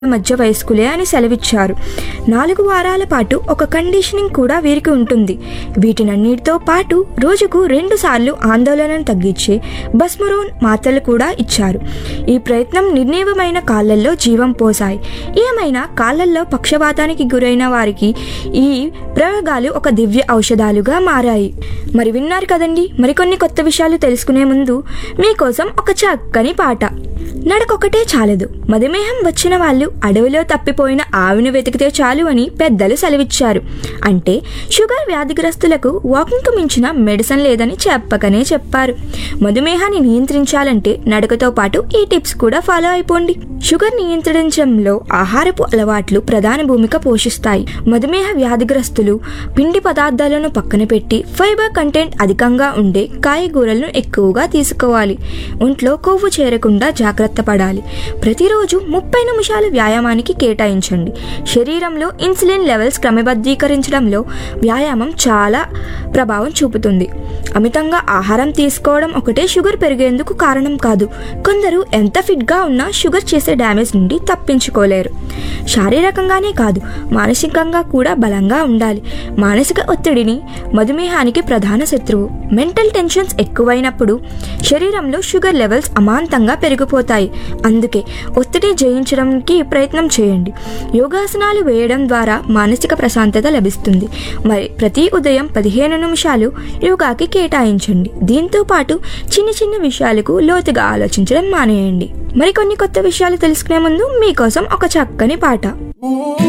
మధ్య వయస్కులే అని సెలవిచ్చారు నాలుగు వారాల పాటు ఒక కండిషనింగ్ కూడా వీరికి ఉంటుంది వీటినన్నిటితో పాటు రోజుకు రెండు సార్లు ఆందోళనను తగ్గించే బస్మరోన్ మాత్రలు కూడా ఇచ్చారు ఈ ప్రయత్నం నిర్ణీయమైన కాళ్ళల్లో జీవం పోసాయి ఏమైనా కాళ్ళల్లో పక్షవాతానికి గురైన వారికి ఈ ప్రయోగాలు ఒక దివ్య ఔషధాలుగా మారాయి మరి విన్నారు కదండి మరికొన్ని కొత్త విషయాలు తెలుసుకునే ముందు మీకోసం ఒక చక్కని పాట నడకొకటే చాలదు మధుమేహం వచ్చిన వాళ్ళు అడవిలో తప్పిపోయిన ఆవును వెతికితే చాలు అని పెద్దలు సెలవిచ్చారు అంటే షుగర్ వ్యాధిగ్రస్తులకు వాకింగ్కు మించిన మెడిసిన్ లేదని చెప్పకనే చెప్పారు మధుమేహాన్ని నియంత్రించాలంటే నడకతో పాటు ఈ టిప్స్ కూడా ఫాలో అయిపోండి షుగర్ నియంత్రించడంలో ఆహారపు అలవాట్లు ప్రధాన భూమిక పోషిస్తాయి మధుమేహ వ్యాధిగ్రస్తులు పిండి పదార్థాలను పక్కన పెట్టి ఫైబర్ కంటెంట్ అధికంగా ఉండే కాయగూరలను ఎక్కువగా తీసుకోవాలి ఒంట్లో కొవ్వు చేరకుండా జాగ్రత్త పడాలి ప్రతిరోజు ముప్పై నిమిషాలు వ్యాయామానికి కేటాయించండి శరీరంలో ఇన్సులిన్ లెవెల్స్ క్రమబద్ధీకరించడంలో వ్యాయామం చాలా ప్రభావం చూపుతుంది అమితంగా ఆహారం తీసుకోవడం ఒకటే షుగర్ పెరిగేందుకు కారణం కాదు కొందరు ఎంత ఫిట్గా ఉన్నా షుగర్ చేసే డ్యామేజ్ నుండి తప్పించుకోలేరు శారీరకంగానే కాదు మానసికంగా కూడా బలంగా ఉండాలి మానసిక ఒత్తిడిని మధుమేహానికి ప్రధాన శత్రువు మెంటల్ టెన్షన్స్ ఎక్కువైనప్పుడు శరీరంలో షుగర్ లెవెల్స్ అమాంతంగా పెరిగిపోతాయి అందుకే ఒత్తిడి జయించడానికి ప్రయత్నం చేయండి యోగాసనాలు వేయడం ద్వారా మానసిక ప్రశాంతత లభిస్తుంది మరి ప్రతి ఉదయం పదిహేను నిమిషాలు యోగాకి కేటాయించండి దీంతో పాటు చిన్న చిన్న విషయాలకు లోతుగా ఆలోచించడం మానేయండి మరికొన్ని కొత్త విషయాలు తెలుసుకునే ముందు మీకోసం ఒక చక్కని పాట